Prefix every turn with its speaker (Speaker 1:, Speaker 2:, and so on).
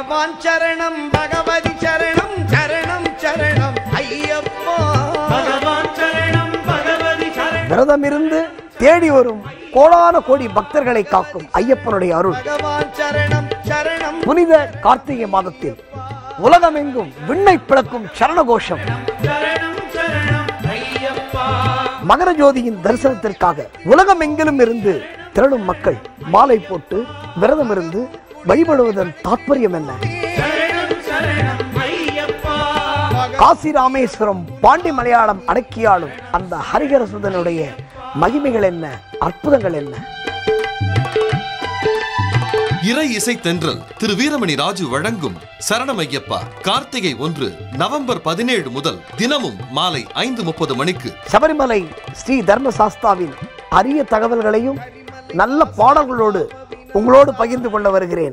Speaker 1: பகவான் சரணம் பகவதி சரணம் சரணம் சரணம் ஐயப்பா
Speaker 2: பகவான் சரணம் பகவதி சரணம்
Speaker 3: விரதமிருந்து தேடி வரும் கோடான கோடி பக்தர்களை காக்கும் ஐயப்பனுடைய அருள்
Speaker 1: பகவான் சரணம் சரணம்
Speaker 3: புனித கார்த்திகை மாதத்தில் உலகமெங்கும் விண்ணை பிளக்கும் சரணகோஷம்
Speaker 2: சரணம் சரணம் ஐயப்பா
Speaker 3: மகர ஜோதியின் தரிசனத்திற்காக உலகமெங்கிலும் இருந்து திரளும் மக்கள் மாலை போட்டு விரதம் இருந்து வழிபடுவதன் தாற்பயம் என்ன
Speaker 2: சரணம் சரணம் ஐயப்பா
Speaker 3: காசி ராமேஸ்வரம் பாண்டி மலையாளம் அடக்கியாளும் அந்த ஹரிஹரசுதனுடைய மகிமைகள் என்ன அற்புதங்கள் என்ன
Speaker 4: இறை இசை தென்றல் திரு வீரமணி ராஜு வழங்கும் சரணமையப்பா கார்த்திகை ஒன்று நவம்பர் பதினேழு முதல் தினமும் மாலை ஐந்து முப்பது மணிக்கு
Speaker 3: சபரிமலை ஸ்ரீ தர்மசாஸ்தாவின் அரிய தகவல்களையும் நல்ல பாடல்களோடு உங்களோடு பகிர்ந்து கொள்ள வருகிறேன்